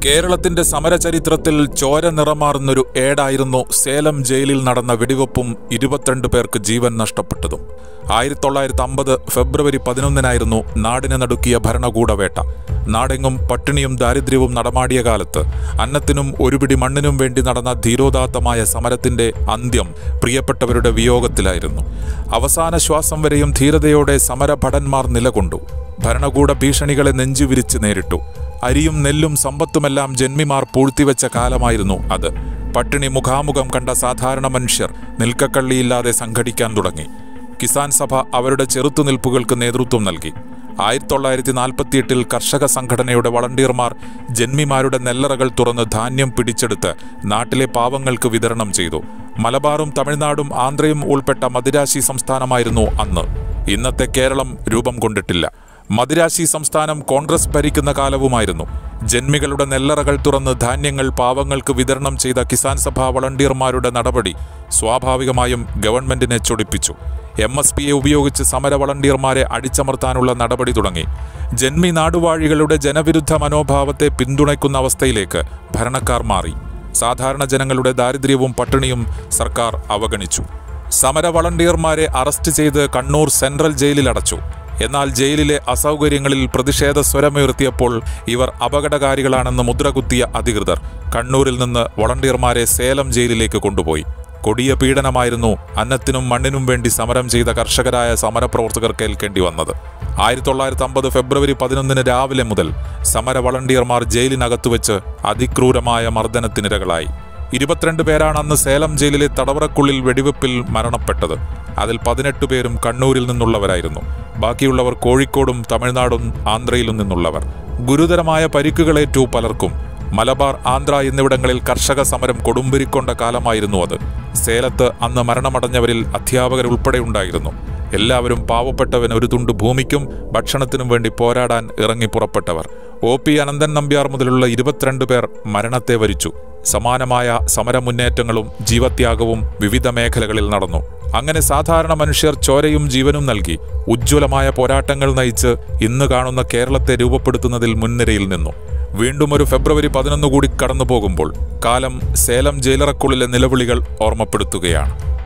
കേരളത്തിന്റെ സമരചരിത്രത്തിൽ ചോര നിറമാറുന്നൊരു ഏടായിരുന്നു സേലം ജയിലിൽ നടന്ന വെടിവെപ്പും ഇരുപത്തിരണ്ട് പേർക്ക് ജീവൻ നഷ്ടപ്പെട്ടതും ആയിരത്തി തൊള്ളായിരത്തി അമ്പത് ഫെബ്രുവരി പതിനൊന്നിനായിരുന്നു നാടിനെ നടുക്കിയ ഭരണകൂടവേട്ട നാടെങ്ങും പട്ടിണിയും ദാരിദ്ര്യവും നടമാടിയ കാലത്ത് അന്നത്തിനും ഒരു പിടി മണ്ണിനും വേണ്ടി നടന്ന ധീരോദാത്തമായ സമരത്തിന്റെ അന്ത്യം പ്രിയപ്പെട്ടവരുടെ വിയോഗത്തിലായിരുന്നു അവസാന ശ്വാസം വരെയും ധീരതയോടെ സമരഭടന്മാർ നിലകൊണ്ടു ഭരണകൂട ഭീഷണികളെ നെഞ്ചുവിരിച്ച് നേരിട്ടു അരിയും നെല്ലും സമ്പത്തുമെല്ലാം ജന്മിമാർ പൂഴ്ത്തിവെച്ച കാലമായിരുന്നു അത് പട്ടിണി മുഖാമുഖം കണ്ട സാധാരണ മനുഷ്യർ നിൽക്കക്കള്ളിയില്ലാതെ സംഘടിക്കാൻ തുടങ്ങി കിസാൻ സഭ അവരുടെ ചെറുത്തുനിൽപ്പുകൾക്ക് നേതൃത്വം നൽകി ആയിരത്തി തൊള്ളായിരത്തി നാൽപ്പത്തിയെട്ടിൽ കർഷക സംഘടനയുടെ വളണ്ടിയർമാർ ജന്മിമാരുടെ നെല്ലറകൾ തുറന്ന് ധാന്യം പിടിച്ചെടുത്ത് നാട്ടിലെ പാവങ്ങൾക്ക് വിതരണം ചെയ്തു മലബാറും തമിഴ്നാടും ആന്ധ്രയും ഉൾപ്പെട്ട മദിരാശി സംസ്ഥാനമായിരുന്നു അന്ന് ഇന്നത്തെ കേരളം രൂപം കൊണ്ടിട്ടില്ല മദിരാശി സംസ്ഥാനം കോൺഗ്രസ് ഭരിക്കുന്ന കാലവുമായിരുന്നു ജന്മികളുടെ നെല്ലറകൾ തുറന്ന് ധാന്യങ്ങൾ പാവങ്ങൾക്ക് വിതരണം ചെയ്ത കിസാൻ സഭ വളണ്ടിയർമാരുടെ നടപടി സ്വാഭാവികമായും ഗവൺമെന്റിനെ ചൊടിപ്പിച്ചു എം എസ് പിയെ ഉപയോഗിച്ച് സമര വളണ്ടിയർമാരെ അടിച്ചമർത്താനുള്ള നടപടി തുടങ്ങി ജന്മി നാടുവാഴികളുടെ ജനവിരുദ്ധ മനോഭാവത്തെ പിന്തുണയ്ക്കുന്ന അവസ്ഥയിലേക്ക് ഭരണക്കാർ മാറി സാധാരണ ജനങ്ങളുടെ ദാരിദ്ര്യവും പട്ടിണിയും സർക്കാർ അവഗണിച്ചു സമര വളണ്ടിയർമാരെ അറസ്റ്റ് ചെയ്ത് കണ്ണൂർ സെൻട്രൽ ജയിലിൽ അടച്ചു എന്നാൽ ജയിലിലെ അസൗകര്യങ്ങളിൽ പ്രതിഷേധ സ്വരമുയർത്തിയപ്പോൾ ഇവർ അപകടകാരികളാണെന്ന് മുദ്രകുത്തിയ അധികൃതർ കണ്ണൂരിൽ നിന്ന് വളണ്ടിയർമാരെ സേലം ജയിലിലേക്ക് കൊണ്ടുപോയി കൊടിയ പീഡനമായിരുന്നു അന്നത്തിനും മണ്ണിനും വേണ്ടി സമരം ചെയ്ത കർഷകരായ സമരപ്രവർത്തകർ കേൾക്കേണ്ടി വന്നത് ആയിരത്തി തൊള്ളായിരത്തി അമ്പത് ഫെബ്രുവരി പതിനൊന്നിന് രാവിലെ മുതൽ സമര വളണ്ടിയർമാർ ജയിലിനകത്തു വെച്ച് അതിക്രൂരമായ മർദ്ദനത്തിനിരകളായി ഇരുപത്തിരണ്ട് പേരാണ് അന്ന് സേലം ജയിലിലെ തടവറക്കുള്ളിൽ വെടിവെപ്പിൽ മരണപ്പെട്ടത് അതിൽ പതിനെട്ട് പേരും കണ്ണൂരിൽ നിന്നുള്ളവരായിരുന്നു ബാക്കിയുള്ളവർ കോഴിക്കോടും തമിഴ്നാടും ആന്ധ്രയിലും നിന്നുള്ളവർ ഗുരുതരമായ പരിക്കുകളേറ്റു പലർക്കും മലബാർ ആന്ധ്ര എന്നിവിടങ്ങളിൽ കർഷക സമരം കൊടുമ്പിരിക്കൊണ്ട കാലമായിരുന്നു അത് സേലത്ത് അന്ന് മരണമടഞ്ഞവരിൽ അധ്യാപകരുൾപ്പെടെ ഉണ്ടായിരുന്നു എല്ലാവരും പാവപ്പെട്ടവൻ ഒരു തുണ്ട് ഭൂമിക്കും ഭക്ഷണത്തിനും വേണ്ടി പോരാടാൻ ഇറങ്ങി പുറപ്പെട്ടവർ ഒ പി അനന്തൻ നമ്പ്യാർ മുതലുള്ള ഇരുപത്തിരണ്ട് പേർ മരണത്തെ വരിച്ചു സമാനമായ സമരമുന്നേറ്റങ്ങളും ജീവത്യാഗവും വിവിധ മേഖലകളിൽ നടന്നു അങ്ങനെ സാധാരണ മനുഷ്യർ ചോരയും ജീവനും നൽകി ഉജ്ജ്വലമായ പോരാട്ടങ്ങൾ നയിച്ച് ഇന്ന് കാണുന്ന കേരളത്തെ രൂപപ്പെടുത്തുന്നതിൽ മുൻനിരയിൽ നിന്നു വീണ്ടും ഒരു ഫെബ്രുവരി പതിനൊന്ന് കൂടി കടന്നു പോകുമ്പോൾ കാലം സേലം ജയിലറക്കുള്ളിലെ നിലവിളികൾ ഓർമ്മപ്പെടുത്തുകയാണ്